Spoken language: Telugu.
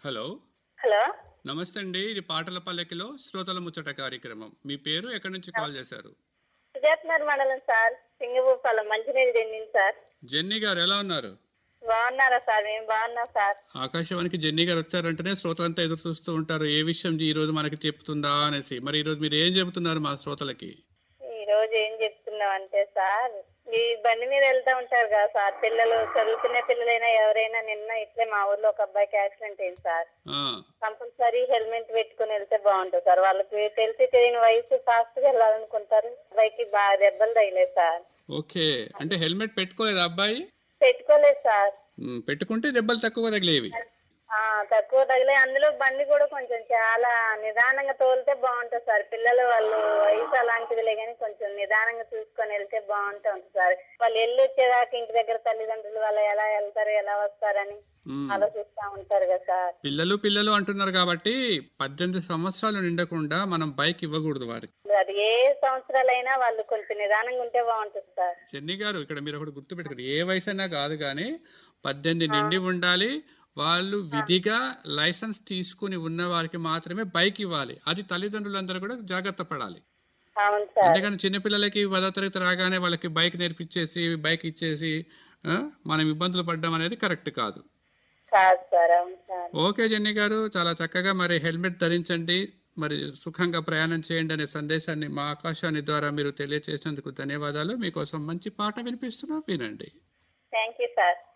హలో హలో నమస్తే అండి ఇది పాటల పల్లెకిలో శ్రోతల ముచ్చట కార్యక్రమం మీ పేరు ఎక్కడి నుంచి కాల్ చేశారు సుజాత్నగర్ మండలం సార్ సింగభూపాలం మంచినీళ్ళు చెందింది సార్ జెన్నీ గారు ఎలా ఉన్నారు బాగున్నారా సార్ మేము బాగున్నాం సార్ ఆకాశవాణికి జెన్నీ గారు వచ్చారంటేనే శ్రోతలంతా ఎదురు చూస్తూ ఉంటారు ఏ విషయం ఈ రోజు మనకి చెప్తుందా అనేసి మరి ఈ రోజు మీరు ఏం చెబుతున్నారు మా శ్రోతలకి ఈ రోజు ఏం చెప్తున్నాం అంటే సార్ ఈ బండి మీద వెళ్తా ఉంటారు కదా సార్ పిల్లలు చదువుకునే పిల్లలైనా ఎవరైనా నిన్న ఇట్లే మా ఊర్లో ఒక అబ్బాయికి యాక్సిడెంట్ అయింది సార్ ఆ, కంపల్సరీ హెల్మెట్ పెట్టుకుని వెళ్తే బాగుంటుంది సార్ వాళ్ళకి తెలిసి తెలియని వయసు ఫాస్ట్ గా వెళ్ళాలనుకుంటారు అబ్బాయికి బాగా దెబ్బలు తగిలేదు సార్ ఓకే అంటే హెల్మెట్ పెట్టుకోలేదు అబ్బాయి పెట్టుకోలేదు సార్ ఉమ్, పెట్టుకుంటే దెబ్బలు తక్కువ తగిలేవి ఆ, తక్కువ తగిలే అందులో బండి కూడా కొంచెం చాలా నిదానంగా తోలితే బాగుంటుంది సార్ పిల్లలు వాళ్ళు వయసు అలాంటిదిలే కానీ కొంచెం నిదానంగా చూసుకొని వెళ్తే బాగుంటుంది సార్ వాళ్ళు వెళ్ళి వచ్చేదాకా ఇంటి దగ్గర తల్లిదండ్రులు వాళ్ళు ఎలా వెళ్తారు ఎలా వస్తారని ఉమ్. ఆలోచిస్తా ఉంటారు కదా సార్ పిల్లలు పిల్లలు అంటున్నారు కాబట్టి పద్దెనిమిది సంవత్సరాలు నిండకుండా మనం బైక్ ఇవ్వకూడదు వారికి అది ఏ సంవత్సరాలైనా వాళ్ళు కొంచెం నిదానంగా ఉంటే బాగుంటుంది సార్ చెన్ని గారు ఇక్కడ మీరు ఒకటి గుర్తుపెట్టుకోండి ఏ వయసు అయినా కాదు కానీ పద్దెనిమిది నిండి ఉండాలి వాళ్ళు విధిగా లైసెన్స్ తీసుకుని ఉన్న వారికి మాత్రమే బైక్ ఇవ్వాలి అది తల్లిదండ్రులందరూ కూడా జాగ్రత్త పడాలి అవును సార్ అంతేగాని చిన్నపిల్లలకి పదో తరగతి రాగానే వాళ్ళకి బైక్ నేర్పించేసి బైక్ ఇచ్చేసి ఆ, మనం ఇబ్బందులు పడ్డం అనేది కరెక్ట్ కాదు కాదు సార్ అవును సార్ ఓకే జెన్నీ గారు చాలా చక్కగా మరి హెల్మెట్ ధరించండి మరి సుఖంగా ప్రయాణం చేయండి అనే సందేశాన్ని మా ఆకాశాన్ని ద్వారా మీరు తెలియజేసినందుకు ధన్యవాదాలు మీకోసం మంచి పాట వినిపిస్తున్నా వినండి థ్యాంక్ యూ సార్